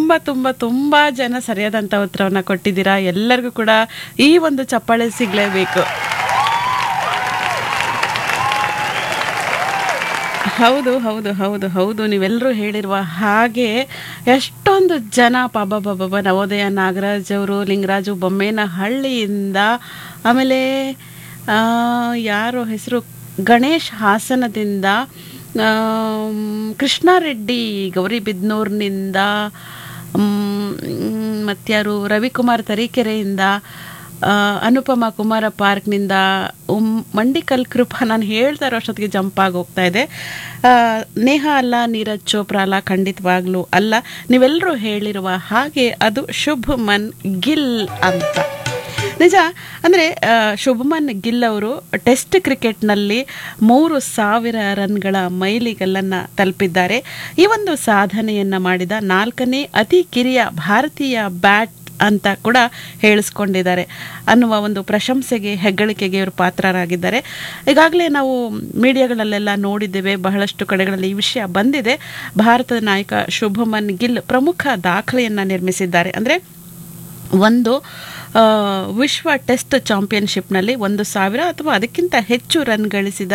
ತುಂಬ ತುಂಬ ತುಂಬ ಜನ ಸರಿಯಾದಂಥ ಉತ್ತರವನ್ನು ಕೊಟ್ಟಿದ್ದೀರಾ ಎಲ್ಲರಿಗೂ ಕೂಡ ಈ ಒಂದು ಚಪ್ಪಾಳೆ ಸಿಗಲೇಬೇಕು ಹೌದು ಹೌದು ಹೌದು ಹೌದು ನೀವೆಲ್ಲರೂ ಹೇಳಿರುವ ಹಾಗೆ ಎಷ್ಟೊಂದು ಜನ ಪಾಬ ಬಾಬಾ ನವೋದಯ ನಾಗರಾಜ್ ಅವರು ಲಿಂಗರಾಜು ಬೊಮ್ಮೇನಹಳ್ಳಿಯಿಂದ ಆಮೇಲೆ ಆ, ಯಾರೋ ಹೆಸರು ಗಣೇಶ್ ಹಾಸನದಿಂದ ಆಮ್, ಕೃಷ್ಣಾರೆಡ್ಡಿ ಗೌರಿಬಿದ್ನೂರ್ನಿಂದ ಮ್, ಮತ್ಯಾರು ರವಿಕುಮಾರ್ ತರೀಕೆರೆಯಿಂದ ಆ, ಅನುಪಮ ಕುಮಾರ ಪಾರ್ಕ್ನಿಂದ ಉಮ್ ಮಂಡಿಕಲ್ ಕೃಪಾ ನಾನು ಹೇಳ್ತಾ ಇರೋ ಅಷ್ಟೊತ್ತಿಗೆ ಜಂಪ್ ಆಗಿ ಹೋಗ್ತಾ ಇದೆ ಆ, ನೇಹ ಅಲ್ಲ ನೀರಜ್ ಚೋಪ್ರಾ ಅಲ್ಲ ಖಂಡಿತವಾಗ್ಲೂ ಅಲ್ಲ ನೀವೆಲ್ಲರೂ ಹೇಳಿರುವ ಹಾಗೆ ಅದು ಶುಭಮನ್ ಗಿಲ್ ಅಂತ ನಿಜ ಅಂದರೆ ಶುಭಮನ್ ಗಿಲ್ ಅವರು ಟೆಸ್ಟ್ ಕ್ರಿಕೆಟ್ನಲ್ಲಿ ಮೂರು ಸಾವಿರ ರನ್ಗಳ ಮೈಲಿಗಲ್ಲನ್ನು ತಲುಪಿದ್ದಾರೆ ಈ ಒಂದು ಸಾಧನೆಯನ್ನು ಮಾಡಿದ ನಾಲ್ಕನೇ ಅತಿ ಕಿರಿಯ ಭಾರತೀಯ ಬ್ಯಾಟ್ ಅಂತ ಕೂಡ ಹೇಳಿಸ್ಕೊಂಡಿದ್ದಾರೆ ಅನ್ನುವ ಒಂದು ಪ್ರಶಂಸೆಗೆ ಹೆಗ್ಗಳಿಕೆಗೆ ಇವರು ಪಾತ್ರರಾಗಿದ್ದಾರೆ ಈಗಾಗಲೇ ನಾವು ಮೀಡಿಯಾಗಳಲ್ಲೆಲ್ಲ ನೋಡಿದ್ದೇವೆ ಬಹಳಷ್ಟು ಕಡೆಗಳಲ್ಲಿ ಈ ವಿಷಯ ಬಂದಿದೆ ಭಾರತದ ನಾಯಕ ಶುಭಮನ್ ಗಿಲ್ ಪ್ರಮುಖ ದಾಖಲೆಯನ್ನು ನಿರ್ಮಿಸಿದ್ದಾರೆ ಅಂದರೆ ಒಂದು ಆ, ವಿಶ್ವ ಟೆಸ್ಟ್ ಚಾಂಪಿಯನ್ಶಿಪ್ನಲ್ಲಿ ಒಂದು ಸಾವಿರ ಅಥವಾ ಅದಕ್ಕಿಂತ ಹೆಚ್ಚು ರನ್ ಗಳಿಸಿದ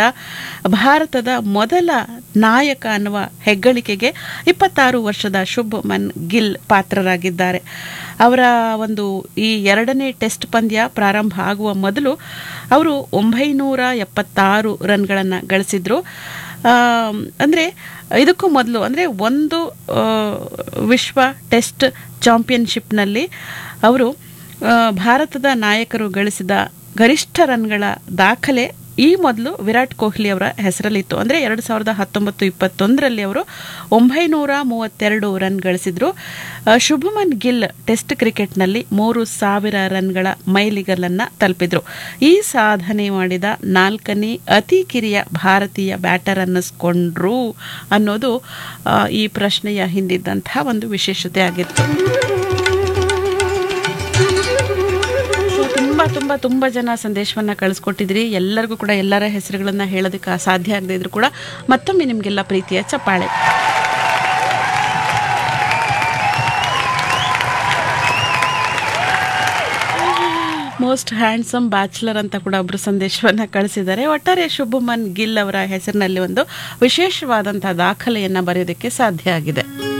ಭಾರತದ ಮೊದಲ ನಾಯಕ ಅನ್ನುವ ಹೆಗ್ಗಳಿಕೆಗೆ ಇಪ್ಪತ್ತಾರು ವರ್ಷದ ಶುಭಮನ್ ಗಿಲ್ ಪಾತ್ರರಾಗಿದ್ದಾರೆ ಅವರ ಒಂದು ಈ ಎರಡನೇ ಟೆಸ್ಟ್ ಪಂದ್ಯ ಪ್ರಾರಂಭ ಆಗುವ ಮೊದಲು ಅವರು ಒಂಬೈನೂರ ಎಪ್ಪತ್ತಾರು ರನ್ಗಳನ್ನು ಗಳಿಸಿದ್ರು ಅಂದರೆ ಇದಕ್ಕೂ ಮೊದಲು ಅಂದರೆ ಒಂದು ಆ, ವಿಶ್ವ ಟೆಸ್ಟ್ ಚಾಂಪಿಯನ್ಶಿಪ್ನಲ್ಲಿ ಅವರು ಆ, ಭಾರತದ ನಾಯಕರು ಗಳಿಸಿದ ಗರಿಷ್ಠ ರನ್ಗಳ ದಾಖಲೆ ಈ ಮೊದಲು ವಿರಾಟ್ ಕೊಹ್ಲಿ ಅವರ ಹೆಸರಲ್ಲಿತ್ತು ಅಂದರೆ ಎರಡು ಸಾವಿರದ ಹತ್ತೊಂಬತ್ತು ಇಪ್ಪತ್ತೊಂದರಲ್ಲಿ ಅವರು ಒಂಬೈನೂರ ಮೂವತ್ತೆರಡು ರನ್ ಗಳಿಸಿದ್ರು ಆ, ಶುಭಮನ್ ಗಿಲ್ ಟೆಸ್ಟ್ ಕ್ರಿಕೆಟ್ನಲ್ಲಿ ಮೂರು ಸಾವಿರ ರನ್ಗಳ ಮೈಲಿಗಲ್ಲನ್ನು ತಲುಪಿದ್ರು ಈ ಸಾಧನೆ ಮಾಡಿದ ನಾಲ್ಕನೇ ಅತಿ ಕಿರಿಯ ಭಾರತೀಯ ಬ್ಯಾಟರ್ ಅನ್ನಿಸ್ಕೊಂಡ್ರು ಅನ್ನೋದು ಆ, ಈ ಪ್ರಶ್ನೆಯ ಹಿಂದಿದ್ದಂತಹ ಒಂದು ವಿಶೇಷತೆ ಆಗಿತ್ತು ಸೊ ತುಂಬ ತುಂಬ ತುಂಬ ಜನ ಸಂದೇಶವನ್ನು ಕಳಿಸ್ಕೊಟ್ಟಿದ್ರಿ ಎಲ್ಲರಿಗೂ ಕೂಡ ಎಲ್ಲರ ಹೆಸರುಗಳನ್ನು ಹೇಳೋದಕ್ಕೆ ಸಾಧ್ಯ ಆಗದೇ ಇದ್ರು ಕೂಡ ಮತ್ತೊಮ್ಮೆ ನಿಮಗೆಲ್ಲ ಪ್ರೀತಿಯ ಚಪ್ಪಾಳೆ ಮೋಸ್ಟ್ ಹ್ಯಾಂಡ್ಸಮ್ ಬ್ಯಾಚುಲರ್ ಅಂತ ಕೂಡ ಒಬ್ಬರು ಸಂದೇಶವನ್ನು ಕಳಿಸಿದ್ದಾರೆ ಒಟ್ಟಾರೆ ಶುಭಮನ್ ಗಿಲ್ ಅವರ ಹೆಸರಿನಲ್ಲಿ ಒಂದು ವಿಶೇಷವಾದಂತಹ ದಾಖಲೆಯನ್ನು ಬರೆಯೋದಕ್ಕೆ ಸಾಧ್ಯ ಆಗಿದೆ